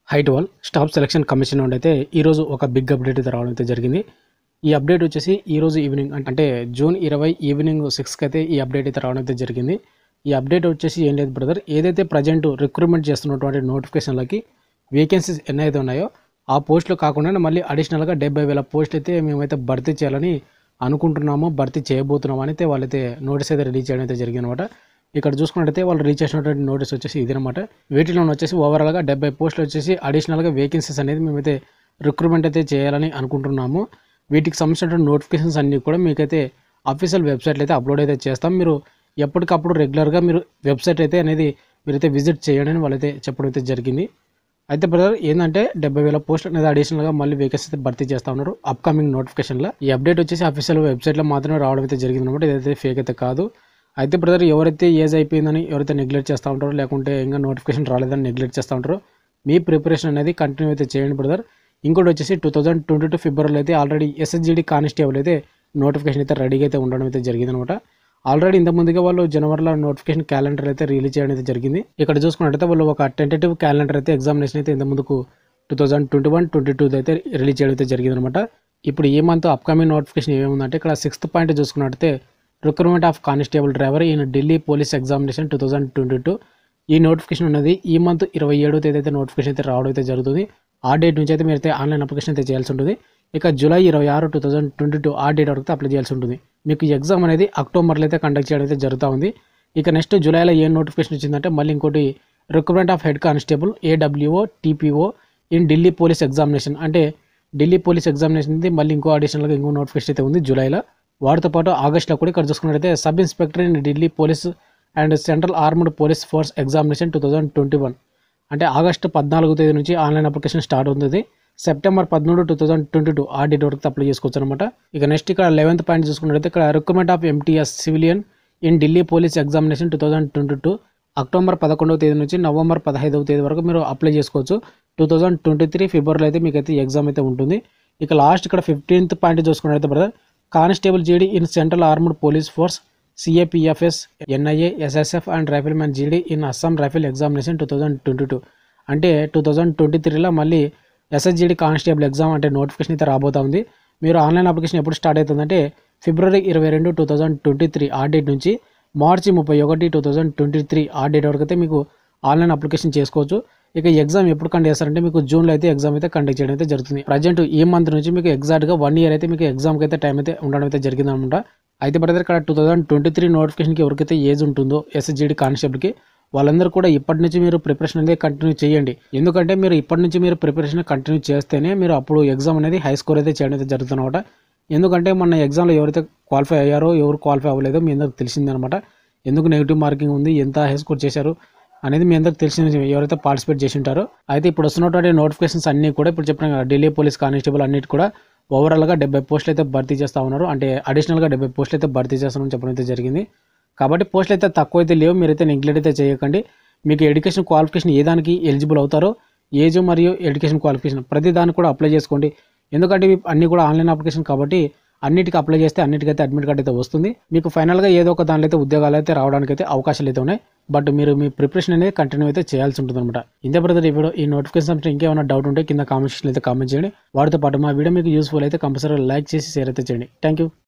height వాల్ staff selection commission నుండి అయితే ఈరోజు ఒక బిగ్ అప్డేట్ అయితే రావడం అయితే జరిగింది ఈ అప్డేట్ వచ్చేసి ఈ రోజు ఈవినింగ్ అంటే- అంటే జూన్ ఇరవై ఈవినింగ్ సిక్స్కి అయితే ఈ అప్డేట్ అయితే రావడం అయితే జరిగింది ఈ అప్డేట్ వచ్చేసి ఏం లేదు బ్రదర్ ఏదైతే ప్రజెంట్ రిక్రూట్మెంట్ చేస్తున్నటువంటి నోటిఫికేషన్లకి వేకెన్సీస్ ఎన్ని అయితే ఉన్నాయో ఆ పోస్టులు కాకుండా మళ్ళీ అడిషనల్గా డెబ్బై వేల పోస్టులు అయితే మేమైతే భర్తీ చేయాలని అనుకుంటున్నాము భర్తీ చేయబోతున్నాము అని అయితే వాళ్ళైతే నోటీస్ అయితే రిలీజ్ చేయడం అయితే జరిగింది అనమాట ఇక్కడ చూసుకున్నట్టయితే వాళ్ళు రీచ్ చేసినటువంటి నోటీస్ వచ్చేసి ఇదనమాట వీటిలో వచ్చేసి ఓవరాల్గా డెబ్బై పోస్టులు వచ్చేసి అడిషనల్గా వేకెన్సీస్ అనేది మేమైతే రిక్రూట్మెంట్ అయితే చేయాలని అనుకుంటున్నాము వీటికి సంబంధించినటువంటి నోటిఫికేషన్స్ అన్నీ కూడా మీకైతే అఫీషియల్ వెబ్సైట్లో అయితే అప్లోడ్ అయితే చేస్తాం మీరు ఎప్పటికప్పుడు రెగ్యులర్గా మీరు వెబ్సైట్ అయితే అనేది మీరైతే విజిట్ చేయండి అని వాళ్ళైతే చెప్పడం అయితే జరిగింది అయితే బ్రదర్ ఏంటంటే డెబ్బై వేల పోస్ట్ అనేది అడిషనల్గా మళ్ళీ వేకెన్సీ అయితే భర్తీ చేస్తా ఉన్నారు అప్కమింగ్ నోటిఫికేషన్లో ఈ అప్డేట్ వచ్చేసి అఫీషియల్ వెబ్సైట్లో మాత్రమే రావడం అయితే జరిగింది అనమాట ఇదైతే ఫేక్ అయితే కాదు అయితే బ్రదర్ ఎవరైతే ఏజ్ అయిపోయిందని ఎవరైతే నెగ్లెక్ట్ చేస్తూ ఉంటారో లేకుంటే ఇంకా నోటిఫికేషన్ రాలేదని నెగ్లెక్ట్ చేస్తూ ఉంటారో మీ ప్రిపరేషన్ అనేది కంటిన్యూ అయితే చేయండి బ్రదర్ ఇంకోటి వచ్చేసి టూ థౌజండ్ ట్వంటీ టూ ఫిబ్రవరిలో అయితే ఆల్రెడీ ఎస్ఎస్జిడి కానిస్టేబుల్ అయితే నోటిఫికేషన్ అయితే రెడీగా అయితే ఉండడం అయితే జరిగింది అనమాట ఆల్రెడీ ఇంత ముందుగా వాళ్ళు జనవరిలో నోటిఫికేషన్ క్యాలెండర్ అయితే రిలీజ్ చేయడం అయితే జరిగింది ఇక్కడ చూసుకున్నట్టయితే వాళ్ళు ఒక టెంటేటివ్ క్యాలెండర్ అయితే ఎగ్జామినేషన్ అయితే ఇంత ముందుకు two thousand twenty one twenty two అయితే రిలీజ్ చేయడం అయితే జరిగింది అనమాట ఇప్పుడు ఈ మంత్ అప్కమింగ్ నోటిఫికేషన్ ఏముందంటే ఇక్కడ సిక్స్త్ పాయింట్ చూసుకున్నట్టయితే recruitment of constable driver in Delhi police examination two thousand twenty two ఈ నోటిఫికేషన్ ఉన్నది ఈ మంత్ ఇరవై ఏడో తేదీ అయితే నోటిఫికేషన్ అయితే రావడం అయితే జరుగుతుంది ఆ డేట్ నుంచి అయితే మీరైతే ఆన్లైన్ అప్లికేషన్ అయితే చేయాల్సి ఉంటుంది ఇక జూలై ఇరవై ఆరు టూ థౌసండ్ ట్వంటీ టూ ఆ డేట్ వరకు అప్లై చేయాల్సి ఉంటుంది మీకు ఈ ఎగ్జామ్ అనేది అక్టోబర్లో అయితే కండక్ట్ చేయడం అయితే జరుగుతూ ఉంది ఇక నెక్స్ట్ జూలైలో ఏ నోటిఫికేషన్ వచ్చిందంటే మళ్ళీ ఇంకోటి recruitment of head constable AWO TPO in Delhi police examination అంటే ఢిల్లీ పోలీస్ ఎగ్జామినేషన్ ఇది మళ్ళీ ఇంకో అడిషనల్గా ఇంకో నోటిఫికేషన్ అయితే ఉంది జూలైలో వాటితో పాటు ఆగస్ట్లో కూడా ఇక్కడ చూసుకున్నట్టయితే sub inspector in Delhi police and central armed police force examination two thousand twenty one అంటే ఆగస్టు పద్నాలుగు తేదీ నుంచి ఆన్లైన్ అప్లికేషన్ స్టార్ట్ అవుతుంది సెప్టెంబర్ పదమూడు టూ థౌసండ్ ట్వంటీ టూ ఆ డేట్ వరకు అప్లై చేసుకోవచ్చు అనమాట ఇక నెక్స్ట్ ఇక్కడ లెవెన్త్ పాయింట్ చూసుకున్నట్టయితే ఇక్కడ recruitment of MTS civilian in Delhi police examination two thousand twenty two October పదకొండవ తేదీ నుంచి నవంబర్ పదహైదవ తేదీ వరకు మీరు అప్లై చేసుకోవచ్చు టూ థౌసండ్ ట్వంటీ త్రీ ఫిబ్రవరిలో అయితే మీకు అయితే ఎగ్జామ్ అయితే ఉంటుంది ఇక లాస్ట్ ఇక్కడ ఫిఫ్టీన్త్ పాయింట్ చూసుకున్నట్టయితే brother constable GD in central armed police force CAPFS NIA SSF and riflemen GD in Assam rifle examination two thousand twenty two అంటే టూ థౌజండ్ ట్వంటీ త్రీలో మళ్ళీ ఎస్ఎస్జిడి కానిస్టేబుల్ ఎగ్జామ్ అంటే notification అయితే రాబోతా ఉంది మీరు ఆన్లైన్ అప్లికేషన్ ఎప్పుడు స్టార్ట్ అవుతుందంటే ఫిబ్రవరి ఇరవై రెండు టూ థౌజండ్ ట్వంటీ త్రీ ఆ డేట్ నుంచి మార్చి ముప్పై ఒకటి టూ థౌజండ్ ట్వంటీ త్రీ ఆ డేట్ వరకు అయితే మీకు ఆన్లైన్ అప్లికేషన్ చేసుకోవచ్చు ఇక ఈ ఎగ్జామ్ ఎప్పుడు కండక్ట్ చేస్తారంటే మీకు జూన్లో అయితే ఎగ్జామ్ అయితే కండక్ట్ చేయడం అయితే జరుగుతుంది ప్రజెంట్ ఈ మంత్ నుంచి మీకు ఎగ్జాక్ట్గా వన్ ఇయర్ అయితే మీకు ఎగ్జామ్కి అయితే టైం అయితే ఉండడం అయితే జరిగింది అనమాట అయితే బ్రదర్ ఇక్కడ టూ థౌసండ్ ట్వంటీ త్రీ నోటిఫికేషన్కి ఎవరికైతే ఏజ్ ఉంటుందో ఎస్ఎస్జిడి కానిస్టేబుల్కి వాళ్ళందరూ కూడా ఇప్పటి నుంచి మీరు ప్రిపరేషన్ అనేది కంటిన్యూ చేయండి ఎందుకంటే మీరు ఇప్పటి నుంచి మీరు ప్రిపరేషన్ కంటిన్యూ చేస్తేనే మీరు అప్పుడు ఎగ్జామ్ అనేది హై స్కోర్ అయితే చేయడం అయితే జరుగుతుందన్నమాట ఎందుకంటే మన ఎగ్జామ్లో ఎవరైతే క్వాలిఫై అయ్యారో ఎవరు క్వాలిఫై అవ్వలేదో మీ అందరికి తెలిసిందనమాట ఎందుకు నెగిటివ్ మార్కింగ్ ఉంది ఎంత హై స్కోర్ చేశారు అనేది మీ అందరికి తెలిసిన ఎవరైతే పార్టిసిపేట్ చేసి ఉంటారో అయితే ఇప్పుడు వస్తున్నటువంటి నోటిఫికేషన్స్ అన్నీ కూడా ఇప్పుడు చెప్పిన కదా, ఢిల్లీ పోలీస్ కానిస్టేబుల్ అన్నిటి కూడా ఓవరాల్గా డెబ్బై పోస్టులు అయితే భర్తీ చేస్తూ ఉన్నారు అంటే అడిషనల్గా డెబ్బై పోస్టులు అయితే భర్తీ చేస్తామని చెప్పడం అయితే జరిగింది కాబట్టి పోస్టులు అయితే తక్కువ అయితే లేవు మీరైతే నెగ్లెక్ట్ అయితే చేయకండి మీకు ఎడ్యుకేషన్ క్వాలిఫికేషన్ ఏ దానికి ఎలిజిబుల్ అవుతారో ఏజ్ మరియు ఎడ్యుకేషన్ క్వాలిఫికేషన్ ప్రతి దానికి కూడా అప్లై చేసుకోండి ఎందుకంటే ఇవి అన్నీ కూడా ఆన్లైన్ అప్లికేషన్ కాబట్టి అన్నిటికీ అప్లై చేస్తే అన్నిటికైతే అడ్మిట్ కార్డ్ అయితే వస్తుంది మీకు ఫైనల్గా ఏదో ఒక దానిలో అయితే ఉద్యోగాలు అయితే రావడానికి అయితే అవకాశాలు అయితే ఉన్నాయి బట్ మీరు మీ ప్రిపరేషన్ అనేది కంటిన్యూ అయితే చేయాల్సి ఉంటుంది అనమాట ఇంతే బ్రదర్ ఈ వీడియో ఈ నోటిఫికేషన్ అంటే ఇంకేమైనా డౌట్ ఉంటే కింద కామెంట్ సెక్షన్ అయితే కామెంట్ చేయండి వాటితో పాటు మా వీడియో మీకు యూస్ఫుల్ అయితే కంపల్సరీ లైక్ చేసి షేర్ అయితే చేయండి థ్యాంక్ యూ